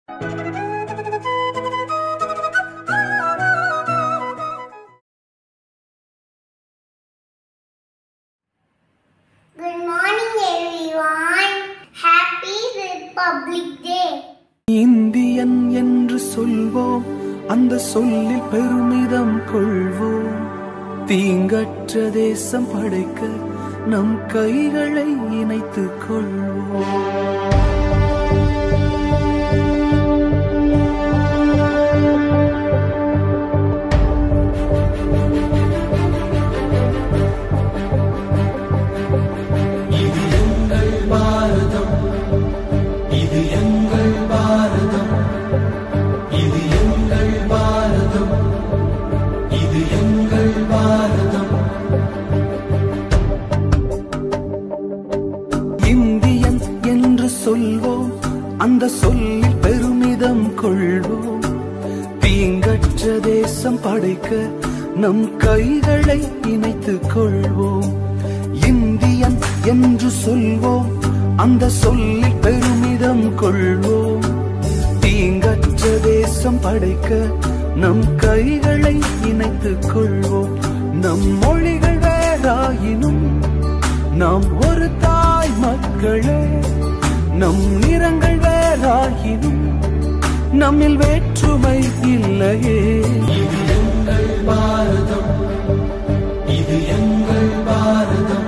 Good morning, everyone. Happy Republic Day. Indian என்று சொல்வோம் அந்த சொல்லில் பெருமிதம் கொள்வோம் தீங்கற்ற தேசம் படைக்க நம் கைகளை இணைத்துக் கொள்வோம் இது எங்கள் பாரதம் இது எங்கள் பாரதம் இது எங்கள் பாரதம் இது எங்கள் பாரதம் இந்தியன் என்று சொல்வோம் அந்த சொல்லில் பெருமிதம் கொள்வோம் தீங்கற்ற தேசம் படைக்க நம் கைகளை இணைத்துக் கொள்வோம் இந்தியன் என்று சொல்வோம் அந்த சொல்லில் பெருமிதம் கொள்வோம் தீங்கற்ற தேசம் படைக்க நம் கைகளை இணைத்துக் கொள்வோம் நம் மொழிகள் வேறாயினும் நாம் ஒரு தாய் மக்களே நம் நிறங்கள் வேறாயினும் நம்மில் வேற்றுமை இல்லையே இது எங்கள் பாரதம் இது எங்கள் பாரதம்